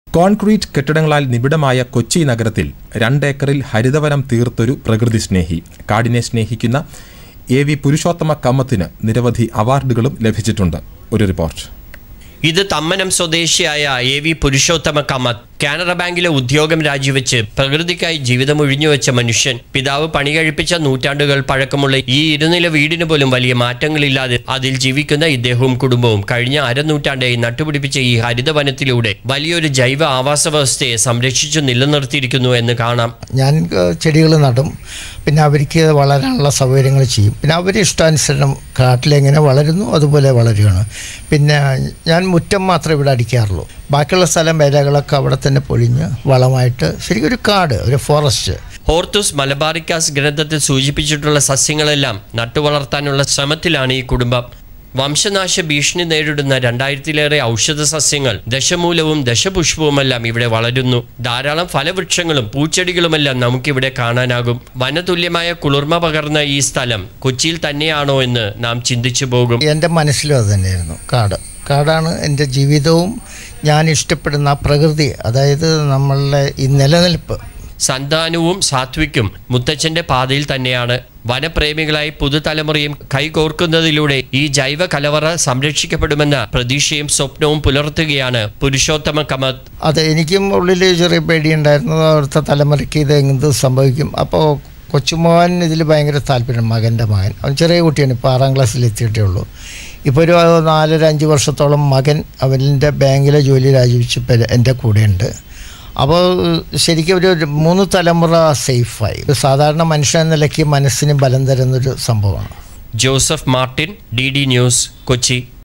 concrete കെട്ടിടങ്ങളാൽ നിബിഡമായ Kochi നഗരത്തിൽ രണ്ടേക്കറിൽ ഹരിതവനം തീർത്തൊരു പ്രകൃതി സ്നേഹി കാടിനെ സ്നേഹിക്കുന്ന എ വി പുരുഷോത്തമ കമ്മത്തിന് നിരവധി അവാർഡുകളും ലഭിച്ചിട്ടുണ്ട് ഒരു റിപ്പോർട്ട് ഇത് തമ്മനം സ്വദേശിയായ എ വി പുരുഷോത്തമ കമത്ത് കാനറ ബാങ്കിലെ ഉദ്യോഗം രാജിവെച്ച് പ്രകൃതിക്കായി ജീവിതം ഒഴിഞ്ഞുവെച്ച മനുഷ്യൻ പിതാവ് പണി കഴിപ്പിച്ച നൂറ്റാണ്ടുകൾ പഴക്കമുള്ള ഈ ഇരുനില വീടിന് പോലും വലിയ മാറ്റങ്ങളില്ലാതെ അതിൽ ജീവിക്കുന്ന ഇദ്ദേഹവും കുടുംബവും കഴിഞ്ഞ അരനൂറ്റാണ്ടായി നട്ടുപിടിപ്പിച്ച ഈ ഹരിതവനത്തിലൂടെ വലിയൊരു ജൈവ ആവാസ വ്യവസ്ഥയെ സംരക്ഷിച്ചു നിലനിർത്തിയിരിക്കുന്നു എന്ന് കാണാം ഞാൻ ചെടികൾ നടും പിന്നെ അവർക്ക് വളരാനുള്ള സൗകര്യങ്ങൾ ചെയ്യും പിന്നെ അവർ ഇഷ്ടാനുസരണം കാട്ടിലെങ്ങനെ വളരുന്നു അതുപോലെ വളരുകയാണ് പിന്നെ ഞാൻ മുറ്റം മാത്രമേ ഇവിടെ അടിക്കാറുള്ളൂ ബാക്കിയുള്ള സ്ഥലം ഇലകളൊക്കെ അവിടെ തന്നെ പൊളിഞ്ഞ് വളമായിട്ട് ശരിക്കും ഒരു കാട് ഒരു ഫോറസ്റ്റ് ഹോർത്തുസ് മലബാറിക്കാസ് ഗ്രന്ഥത്തിൽ സൂചിപ്പിച്ചിട്ടുള്ള സസ്യങ്ങളെല്ലാം നട്ടുവളർത്താനുള്ള ശ്രമത്തിലാണ് ഈ കുടുംബം വംശനാശ ഭീഷണി നേരിടുന്ന രണ്ടായിരത്തിലേറെ ഔഷധ സസ്യങ്ങൾ ദശമൂലവും ദശപുഷ്പവുമെല്ലാം ഇവിടെ വളരുന്നു ധാരാളം ഫലവൃക്ഷങ്ങളും പൂച്ചെടികളുമെല്ലാം നമുക്കിവിടെ കാണാനാകും വനതുല്യമായ കുളിർമ പകർന്ന ഈ സ്ഥലം കൊച്ചിയിൽ തന്നെയാണോ എന്ന് നാം ചിന്തിച്ചു പോകും എൻ്റെ മനസ്സിലും അത് തന്നെയായിരുന്നു കാട് കാടാണ് എൻ്റെ ജീവിതവും ഞാൻ ഇഷ്ടപ്പെടുന്ന ആ പ്രകൃതി അതായത് നമ്മളുടെ ഈ നിലനിൽപ്പ് സന്താനവും സാത്വിക്കും മുത്തച്ഛന്റെ പാതയിൽ തന്നെയാണ് വനപ്രേമികളായി പുതുതലമുറയും കൈകോർക്കുന്നതിലൂടെ ഈ ജൈവ കലവറ സംരക്ഷിക്കപ്പെടുമെന്ന പ്രതീക്ഷയും സ്വപ്നവും പുലർത്തുകയാണ് പുരുഷോത്തമ കമത്ത് അത് എനിക്കും ഉള്ളിൽ ചെറിയ പേടിയുണ്ടായിരുന്നു അവിടുത്തെ തലമുറയ്ക്ക് ഇത് എന്ത് സംഭവിക്കും അപ്പോൾ കൊച്ചുമോൻ ഇതിൽ ഭയങ്കര താല്പര്യം മകൻ്റെ മകൻ അവൻ ചെറിയ കുട്ടിയാണ് ഇപ്പോൾ ആറാം ക്ലാസ്സിൽ എത്തിയിട്ടേ ഉള്ളൂ ഇപ്പോൾ ഒരു നാലര അഞ്ച് വർഷത്തോളം മകൻ അവൻ്റെ ബാങ്കിലെ ജോലി രാജിവെച്ച് ഇപ്പം എൻ്റെ കൂടെയുണ്ട് അപ്പോൾ ശരിക്കും ഒരു മൂന്ന് തലമുറ സേഫായി ഒരു സാധാരണ മനുഷ്യൻ എന്ന നിലയ്ക്ക് മനസ്സിന് ബലം തരുന്നൊരു സംഭവമാണ് Joseph Martin D D news Kochi